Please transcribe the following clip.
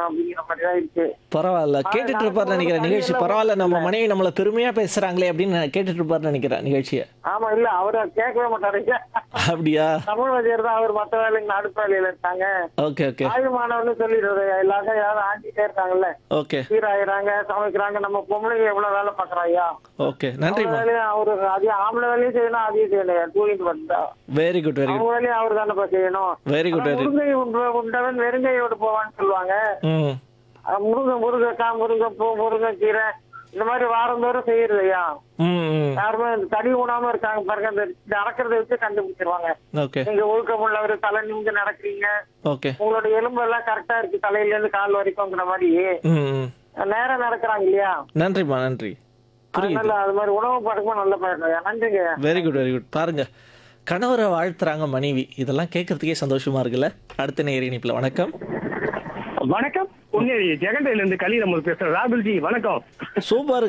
அப்படிங்கிற மாதிரி தான் இருக்கு பரவாயில்ல கேட்டுட்டு இருப்பாரு நினைக்கிறேன் நிகழ்ச்சி பரவாயில்ல நம்ம மனைவி நம்மள பெருமையா பேசுறாங்களே அப்படின்னு நான் கேட்டுட்டு இருப்பாரு நினைக்கிறேன் நிகழ்ச்சியை ஆமா இல்ல அவரை கேட்கவே மாட்டாருங்க அப்படியா தமிழ் வஜர் தான் அவர் மத்த வேலைக்கு அடுத்த வேலையில இருக்காங்க ஓகே ஓகே ஆய்வு மாணவர்னு சொல்லிடுறது எல்லாரும் யாரும் ஆண்டிட்டே இருக்காங்கல்ல ஓகே சீராயிறாங்க சமைக்கிறாங்க நம்ம பொம்பளைங்க எவ்வளவு வேலை பாக்குறோம் ஐயா ஓகே நன்றிம்மா வேலையும் அவரு அதே ஆம்பளை வேலையும் செய்யணும் அதையும் செய்யணும் டூலிங் பண்ணா வெரி குட் வெரி அவங்க குட் வேலையும் அவர் தானே செய்யணும் வெரி குட் வெரி முருங்கை உண்ட உண்டவன் வெறுங்கையோடு போவான்னு சொல்லுவாங்க ம் அஹ் முருங்கை முருங்கைக்காய் முருங்கைப்பூ முருங்கைக்கீரை இந்த மாதிரி வாரந்தோறும் செய்யறது ஐயா ம் ம் யாருமே இந்த தடி உணாம இருக்காங்க பாருங்க அந்த நடக்கிறத வச்சு கண்டுபிடிச்சிருவாங்க ஓகே நீங்க ஒழுக்கம் உள்ளவர் தலை நிமிந்து நடக்கிறீங்க ஓகே உங்களோட எலும்பு எல்லாம் கரெக்டா இருக்கு தலையில இருந்து கால் வரைக்கும்ங்கிற மாதிரி ம் ம் நேரம் நடக்கிறாங்க இல்லையா நன்றிம்மா நன்றி புரியுது அதனால அது மாதிரி உணவு பழக்கமும் நல்ல பழக்கம் ஐயா. நன்றிங்க வெரி குட் வெரி குட் பாருங்க கணவரை வாழ்த்துறாங்க மனைவி இதெல்லாம் கேட்கறதுக்கே சந்தோஷமா இருக்குல்ல அடுத்த நேர இணைப்புல வணக்கம் வணக்கம் உன்னேரி ஜெகண்டையில இருந்து கலிரமல் பேசுறேன் ராகுல்ஜி வணக்கம் சூப்பர்